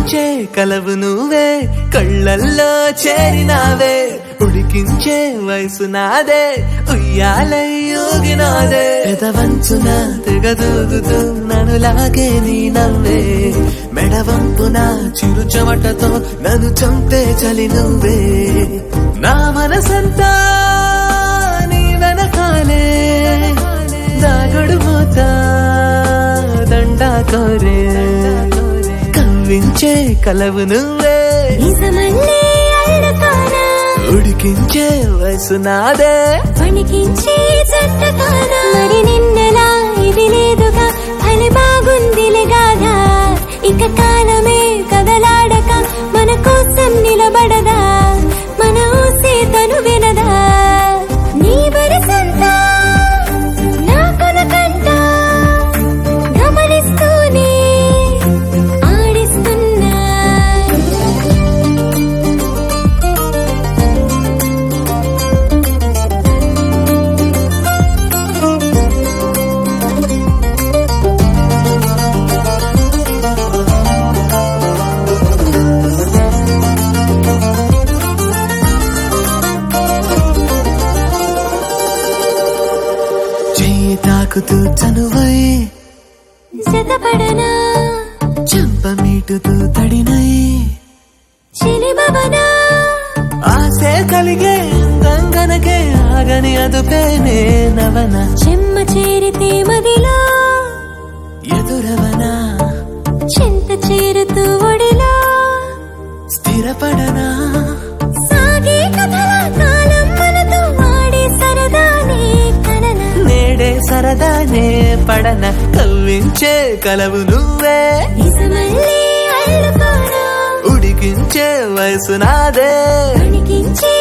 ఉడికించే కలవు నువ్వే కళ్ళల్లో చేరినావే ఉడికించే వయసు నాదే ఉయ్యాలై ఊగినాదే పెదవంచున తెగదూగుతూ నన్ను లాగే నీ నవ్వే మెడవంపున చిరు చెమటతో నన్ను చంపే చలి నువ్వే నా మనసంతా నీ వెనకాలే దాగుడు పోతా దండా కోరే కవ్వించే కలవు నువ్వే నిజమల్లే అల్లకానా ఉడికించే వయసు నాదే వణికించే జంటకానా మరి నిన్నలా ఇది లేదుగా భలే బాగుందిలే గాథా ఇక కాలమే కదలాడక మన కోసం నిలబడదా మన ఊసే తను వినదా నీ వరసంతా నా కొనకంట గమనిస్తూనే ఆడిస్తున్నా చెయ్యి తాకుతూ చనువై జతపడనా చెంప మీటుతూ తడినై చిలిమవనా ఆసే కలిగే గంగనకే ఆగని అదుపేనే నవన చెమ్మ చేరితే మదిలో ఎదురవనా చింత చేరుతూ ఒడిలో స్థిరపడనా సాగే కథల కాలం మనతో ఆడే సరదానే కలన నేడే సరదానే పడన కవ్వించే కలవు నువ్వే నిజమల్లే అల్లుకోనా ఉడికించే వయసు నాదే వణికించే